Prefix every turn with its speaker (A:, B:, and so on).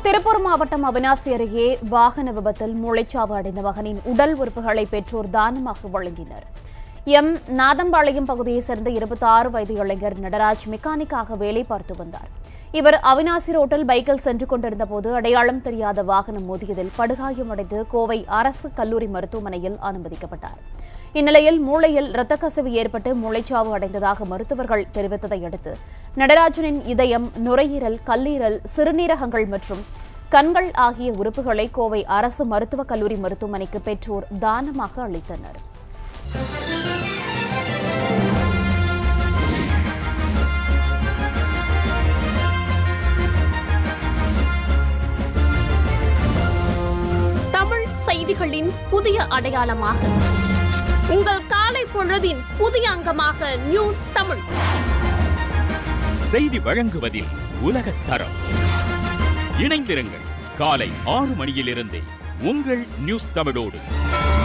A: திருப்பூர் மாவட்டம் அவினாசி அருகே வாகன விபத்தில் மூளைச்சாவு அடைந்த மகனின் உடல் உறுப்புகளை பெற்றோர் தானமாக வழங்கினர் எம் நாதம்பாளையம் பகுதியைச் சேர்ந்த இருபத்தி ஆறு வயது இளைஞர் நடராஜ் மெக்கானிக்காக வேலை பார்த்து வந்தார் இவர் அவினாசி ரோட்டில் பைக்கில் சென்று கொண்டிருந்த போது அடையாளம் தெரியாத வாகனம் மோதியதில் படுகாயமடைந்து கோவை அரசு கல்லூரி மருத்துவமனையில் அனுமதிக்கப்பட்டார் இந்நிலையில் மூளையில் இரத்த கசிவு ஏற்பட்டு மூளைச்சாவு அடைந்ததாக மருத்துவர்கள் தெரிவித்ததை அடுத்து நடராஜனின் இதயம் நுரையீரல் கல்லீரல் சிறுநீரகங்கள் மற்றும் கண்கள் ஆகிய உறுப்புகளை கோவை அரசு மருத்துவக் கல்லூரி மருத்துவமனைக்கு பெற்றோர் தானமாக அளித்தனர்
B: தமிழ் செய்திகளின் புதிய அடையாளமாக உங்கள் காலை பொழுதின் புதிய அங்கமாக நியூஸ் தமிழ்
C: செய்தி வழங்குவதில் உலகத் தரம் இணைந்திருங்கள் காலை ஆறு மணியிலிருந்தே உங்கள் நியூஸ் தமிழோடு